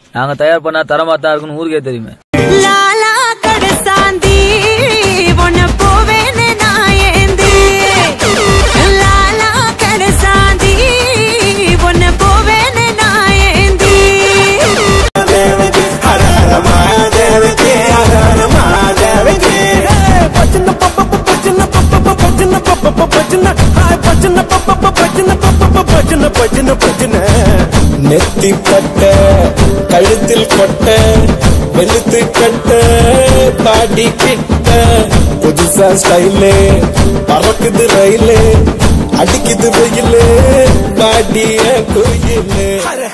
நாங்க தயார் பண்ணா தரமா தான் இருக்குன்னு ஊருக்கே தெரியுமே லாலா கடசாந்தி உன்னை போவேன்னு நான் ஏந்தி லாலா கடசாந்தி உன்னை போவேன்னு நான் ஏந்தி நெத்தி பட்ட கழுத்தில் கொட்ட வெளுத்து கட்ட பாடி கிட்ட புதுசா ஸ்டைலு பறக்குது ரயிலு அடிக்குது வெயிலு பாடிய கோயிலு